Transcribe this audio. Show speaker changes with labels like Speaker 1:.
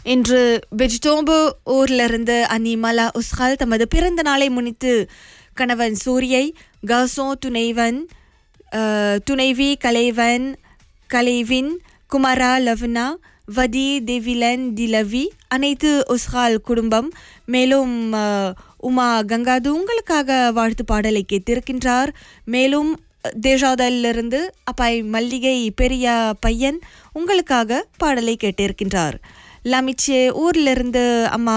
Speaker 1: இன்று பெஜ்டோம்பு ஊரிலிருந்து அனிமலா உஸ்கால் தமது பிறந்த நாளை முன்னிட்டு கணவன் சூரியை கசோ துணைவன் அஹ், துணைவி கலைவன் கலைவின் குமாரா லவ்னா வதி தேவிலன் திலவி அனைத்து உஸ்கால் குடும்பம் மேலும் அஹ், உமா கங்காது உங்களுக்காக வாழ்த்து பாடலை கேட்டிருக்கின்றார் மேலும் தேஜாதலிருந்து அப்பாய் மல்லிகை பெரிய பையன் உங்களுக்காக பாடலை கேட்டிருக்கின்றார் லமிச்சே ஊரிலிருந்து அம்மா